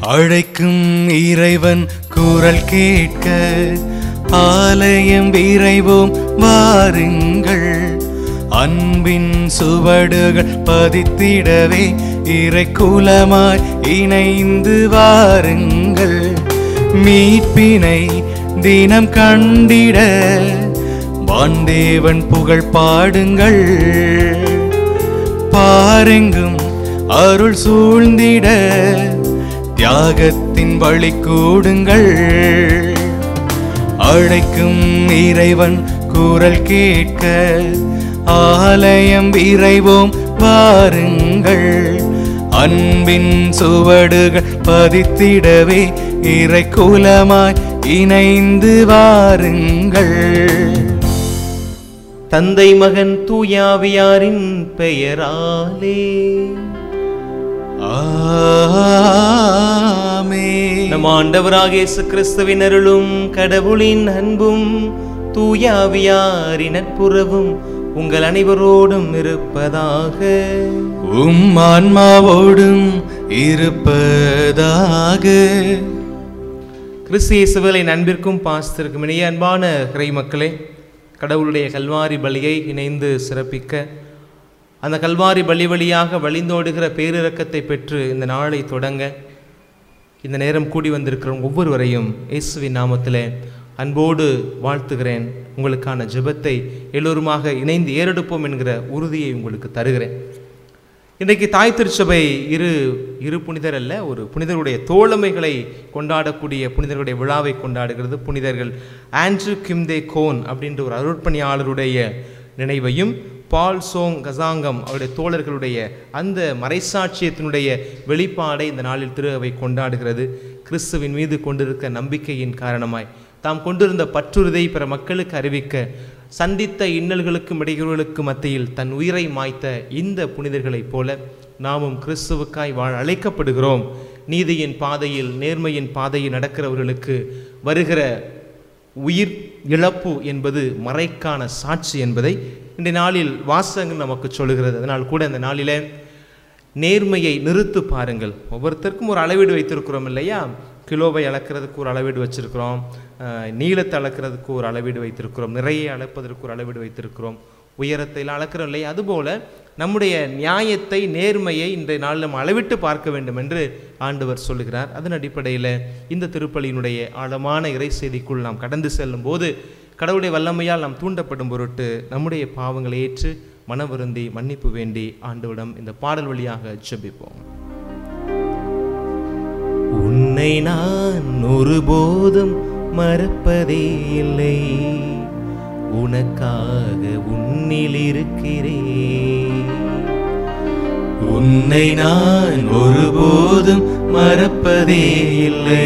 அழைக்கும் இறைவன் குரல் கேட்க ஆலயம் விரைவோம் வாருங்கள் அன்பின் சுவடுகள் பதித்திடவே இறை குலமாய் இணைந்து வாருங்கள் மீட்பினை தினம் கண்டிட வான்தேவன் புகழ் பாடுங்கள் பாரெங்கும் அருள் சூழ்ந்திட தியாகத்தின் வழி கூடுங்கள் அழைக்கும் இறைவன் குரல் கேட்க ஆலயம் விரைவோம் வாருங்கள் அன்பின் சுவடுகள் பதித்திடவே இறை குலமாய் இணைந்து வாருங்கள் தந்தை மகன் தூயாவியாரின் பெயராலே ஆமென். நம் ஆண்டவராக இயேசு கிறிஸ்துவின் அருளும் கடவுளின் அன்பும் தூயாவியாரின் நட்புறவும் உங்கள் அனைவரோடும் இருப்பதாக உம் ஆன்மாவோடும் இருப்பதாக கிறிஸ்து இயேசுவின் அன்பிற்கும் பாசத்திற்கும் இணைய அன்பான இறை மக்களே கடவுளுடைய கல்வாரி பலியை இணைந்து சிறப்பிக்க அந்த கல்வாரி பலி வழியாக வழிந்தோடுகிற பேரிரக்கத்தை பெற்று இந்த நாளை தொடங்க இந்த நேரம் கூடி வந்திருக்கிற ஒவ்வொருவரையும் இயேசுவின் நாமத்திலே அன்போடு வாழ்த்துகிறேன் உங்களுக்கான ஜெபத்தை எல்லோருமாக இணைந்து ஏறெடுப்போம் என்கிற உறுதியை உங்களுக்கு தருகிறேன் இன்றைக்கு தாய் திருச்சபை இரு இரு புனிதர் அல்ல ஒரு புனிதருடைய தோழமைகளை கொண்டாடக்கூடிய புனிதர்களுடைய விழாவை கொண்டாடுகிறது புனிதர்கள் ஆண்ட்ரூ கிம்தே கோன் அப்படின்ற ஒரு அருட்பணியாளருடைய நினைவையும் பால் சோங் கசாங்கம் அவருடைய தோழர்களுடைய அந்த மறைசாட்சியத்தினுடைய வெளிப்பாடை இந்த நாளில் திரு அவை கொண்டாடுகிறது கிறிஸ்துவின் மீது கொண்டிருக்க நம்பிக்கையின் காரணமாய் தாம் கொண்டிருந்த பற்றுறுதியை பிற மக்களுக்கு அறிவிக்க சந்தித்த இன்னல்களுக்கும் இடையூறுகளுக்கும் மத்தியில் தன் உயிரை மாய்த்த இந்த புனிதர்களைப் போல நாமும் கிறிஸ்துவுக்காய் வாழ அழைக்கப்படுகிறோம் நீதியின் பாதையில் நேர்மையின் பாதையில் நடக்கிறவர்களுக்கு வருகிற உயிர் இழப்பு என்பது மறைக்கான சாட்சி என்பதை இந்த நாளில் வாசகங்கள் நமக்கு சொல்லுகிறது அதனால் கூட இந்த நாளிலே நேர்மையை நிறுத்து பாருங்கள் ஒவ்வொருத்தருக்கும் ஒரு அளவீடு வைத்திருக்கிறோம் இல்லையா கிலோவை அளக்கிறதுக்கு ஒரு அளவீடு வச்சிருக்கிறோம் அஹ், நீளத்தை அளக்கிறதுக்கு ஒரு அளவீடு வைத்திருக்கிறோம் நிறைய அளப்பதற்கு ஒரு அளவீடு வைத்திருக்கிறோம் உயரத்தை எல்லாம் அளக்கிறோம் இல்லையா அதுபோல நம்முடைய நியாயத்தை நேர்மையை இன்றைய நாளில் நம்ம அளவிட்டு பார்க்க வேண்டும் என்று ஆண்டவர் சொல்லுகிறார் அதன் அடிப்படையில் இந்த திருப்பலியினுடைய ஆழமான இறை செய்திக்குள் நாம் கடந்து செல்லும் போது கடவுளுடைய வல்லமையால் நாம் தூண்டப்படும் பொருட்டு நம்முடைய பாவங்களை ஏற்று மனவருந்தி மன்னிப்பு வேண்டி ஆண்டவரிடம் இந்த பாடல் வழியாக ஜெபிப்போம் உன்னை நான் ஒருபோதும் மறப்பதே இல்லை உனக்காக உன்னில் இருக்கிறேன் உன்னை நான் ஒருபோதும் மறப்பதே இல்லை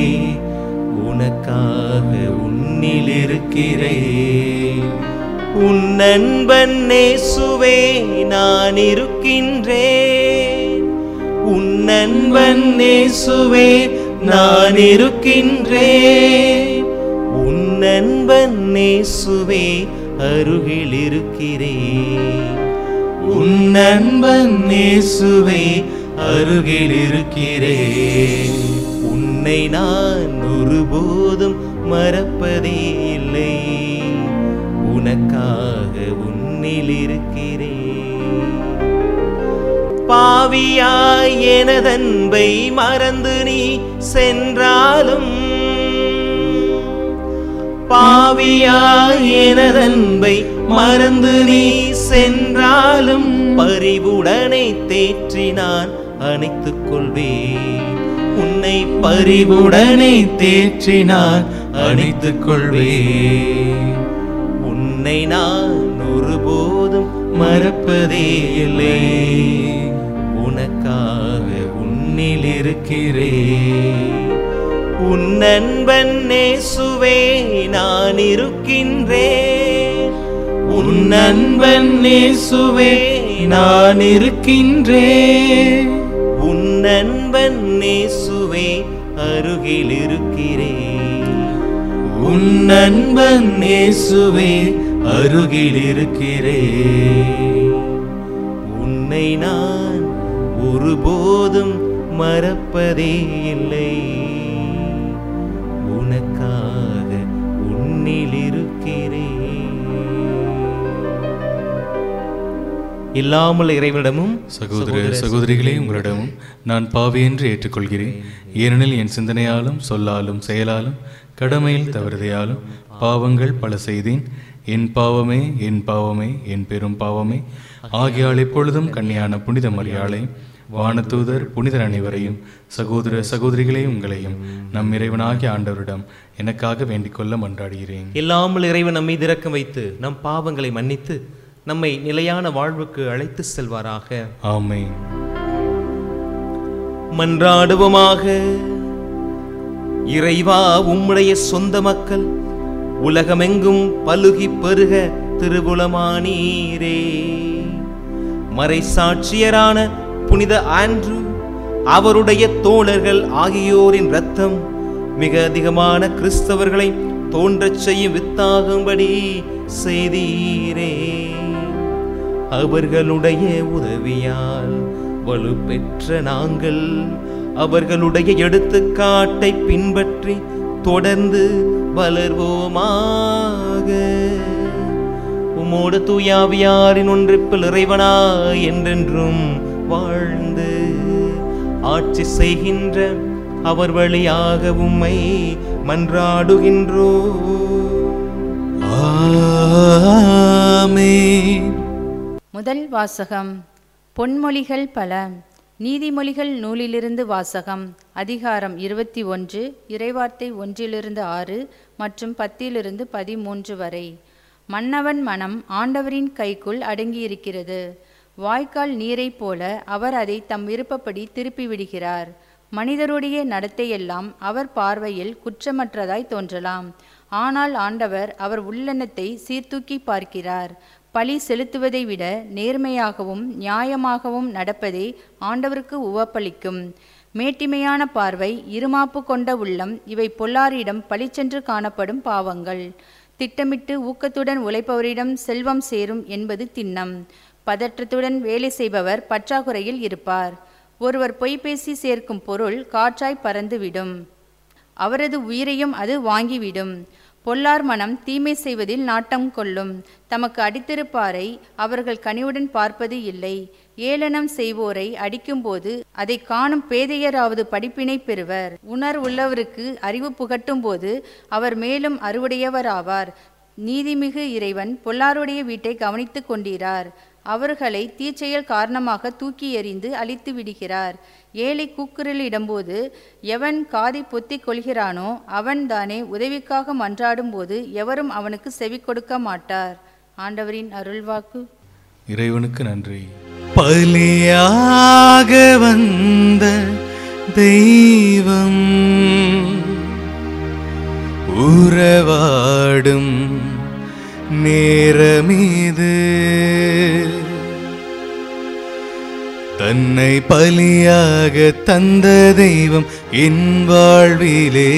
உனக்காக உன்னில் இருக்கிறேன் உன் நண்பன் நேசுவே நான் இருக்கின்றேன் உன் நண்பன் நேசுவே நான் இருக்கின்றேன் உன் நண்பன் நேசுவே அருகில் இருக்கிறேன் உன் நண்பன் இயேசுவே அருகில் இருக்கிறேன் உன்னை நான் ஒருபோதும் மறப்பதே இல்லை உனக்காக உன்னில் இருக்கிறேன் பாவியாய் எனதன்பை மறந்து நீ சென்றாலும் பாவியாய் எனதன்பை மறந்து நீ சென்றாலும் பரிவுடனை தேற்றி நான் அணைத்துக் கொள்வேன் உன்னை பரிவுடனே தேற்றி நான் அணைத்துக் கொள்வேன் உன்னை நான் ஒருபோதும் மறப்பதே இல்லை உனக்காக உன்னில் இருக்கிறேன் உன் நண்பன் நேசுவே நான் இருக்கின்றேன் உன் நண்பன் இயேசுவே நான் இருக்கின்றேன் உன் நண்பன் நேசுவே அருகில் இருக்கிறேன் உன் நண்பன் இயேசுவே அருகில் இருக்கிறேன் உன்னை நான் ஒருபோதும் மறப்பதே இல்லை உனக்காக உன்னில் இருக்கிறேன் இல்லாமல் இறைவனிடமும் சகோதர சகோதரிகளே உங்களிடமும் நான் பாவி என்று ஏற்றுக்கொள்கிறேன் ஏனெனில் என் சிந்தனையாலும் சொல்லாலும் செயலாலும் கடமையில் தவறுதையாலும் பாவங்கள் பல செய்தேன் என் பாவமே என் பாவமே என் பெரும் பாவமே ஆகியால் எப்பொழுதும் கன்னியான புனித மரியாளை வானதூதர் புனிதர் அனைவரையும் சகோதர சகோதரிகளே உங்களையும் நம் இறைவனாகிய ஆண்டவரிடம் எனக்காக வேண்டிக் கொள்ள மன்றாடுகிறேன் இல்லாமல் இறைவன் நம்மை திறக்க வைத்து நம் பாவங்களை மன்னித்து நம்மை நிலையான வாழ்வுக்கு அழைத்து செல்வாராக ஆமென் மன்றாடுவோமாக இறைவா உம்முடைய சொந்த மக்கள் உலகமெங்கும் பலுகி பெருக திருபுலமானீரே மறைசாட்சியரான புனித ஆண்ட்ரூ அவருடைய தோழர்கள் ஆகியோரின் இரத்தம் மிக அதிகமான கிறிஸ்தவர்களை தோன்றச் செய்யும் வித்தாகும்படி செய்தீரே அவர்களுடைய உதவியால் வலுப்பெற்ற நாங்கள் அவர்களுடைய எடுத்துக்காட்டை பின்பற்றி தொடர்ந்து வளர்வோமாக உமோடு தூயாவியாரின் ஒன்றிப்பில் இறைவனா என்றென்றும் வாழ்ந்து ஆட்சி செய்கின்ற அவர் வழியாக உம்மை மன்றாடுகின்றோ ஆமென் முதல் வாசகம் பொன்மொழிகள் பல நீதிமொழிகள் நூலிலிருந்து வாசகம் அதிகாரம் இருபத்தி ஒன்று இறைவார்த்தை ஒன்றிலிருந்து ஆறு மற்றும் பத்திலிருந்து பதிமூன்று வரை மன்னவன் மனம் ஆண்டவரின் கைக்குள் அடங்கியிருக்கிறது வாய்க்கால் நீரைப் போல அவர் அதை தம் விருப்பப்படி திருப்பி விடுகிறார் மனிதருடைய நடத்தையெல்லாம் அவர் பார்வையில் குற்றமற்றதாய் தோன்றலாம் ஆனால் ஆண்டவர் அவர் உள்ளெண்ணத்தை சீர்தூக்கி பார்க்கிறார் பழி செலுத்துவதை விட நேர்மையாகவும் நியாயமாகவும் நடப்பதே ஆண்டவருக்கு உவப்பளிக்கும் மேட்டிமையான பார்வை இருமாப்பு கொண்ட உள்ளம் இவை பொல்லாரிடம் பளிச்சென்று காணப்படும் பாவங்கள் திட்டமிட்டு ஊக்கத்துடன் உழைப்பவரிடம் செல்வம் சேரும் என்பது திண்ணம் பதற்றத்துடன் வேலை செய்பவர் பற்றாக்குறையில் இருப்பார் ஒருவர் பொய் பேசி சேர்க்கும் பொருள் காற்றாய் பறந்துவிடும் அவரது உயிரையும் அது வாங்கிவிடும் பொல்லார் மனம் தீமை செய்வதில் நாட்டம் கொள்ளும் தமக்கு அடித்திருப்பாரை அவர்கள் கனிவுடன் பார்ப்பது இல்லை ஏளனம் செய்வோரை அடிக்கும்போது அதை காணும் பேதையராவது படிப்பினை பெறுவர் உணர் உள்ளவருக்கு அறிவு புகட்டும் போது அவர் மேலும் அறுவடையவராவார் நீதிமிகு இறைவன் பொல்லாருடைய வீட்டை கவனித்துக் கொண்டிரார் அவர்களை தீச்செயல் காரணமாக தூக்கி எறிந்து அழித்து விடுகிறார் ஏழை கூக்குரலிடும்போது எவன் காதை பொத்திக் கொள்கிறானோ அவன் தானே உதவிக்காக மன்றாடும்போது எவரும் அவனுக்கு செவி கொடுக்க மாட்டார் ஆண்டவரின் அருள்வாக்கு இறைவனுக்கு நன்றி பலியாக வந்த தெய்வம் உறவாடும் நேரமீது தன்னை பலியாக தந்த தெய்வம் என் வாழ்விலே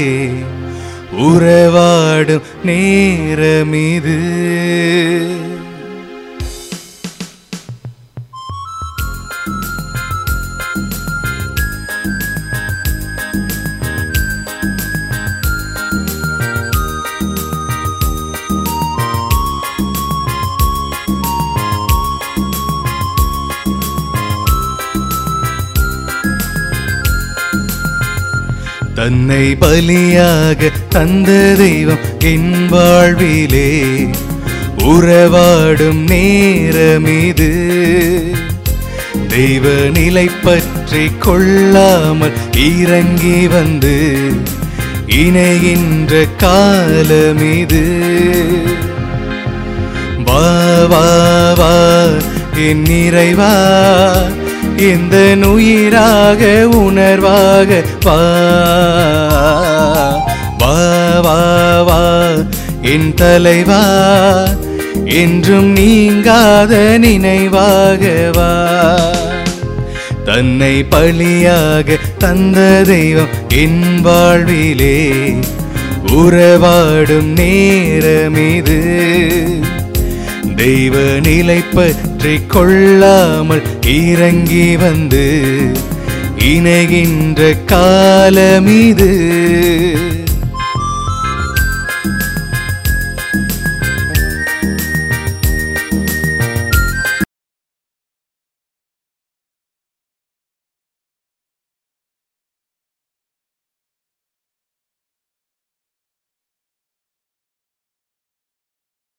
உறவாடும் நேரமிது தன்னை பலியாக தந்த தெய்வம் என் வாழ்விலே உறவாடும் நேரமிது தெய்வ நிலை பற்றி கொள்ளாமல் இறங்கி வந்து இணைகின்ற காலமிது வா வா வா என் நிறைவா இந்த உயிராக உணர்வாக வா வா வா வா என் தலைவா என்றும் நீங்காத நினைவாக வா தன்னை பலியாக தந்த தெய்வம் என் வாழ்விலே உறவாடும் நேரமிது தெய்வ நிலை பற்றி கொள்ளாமல் இறங்கி வந்து இணைகின்ற காலமிது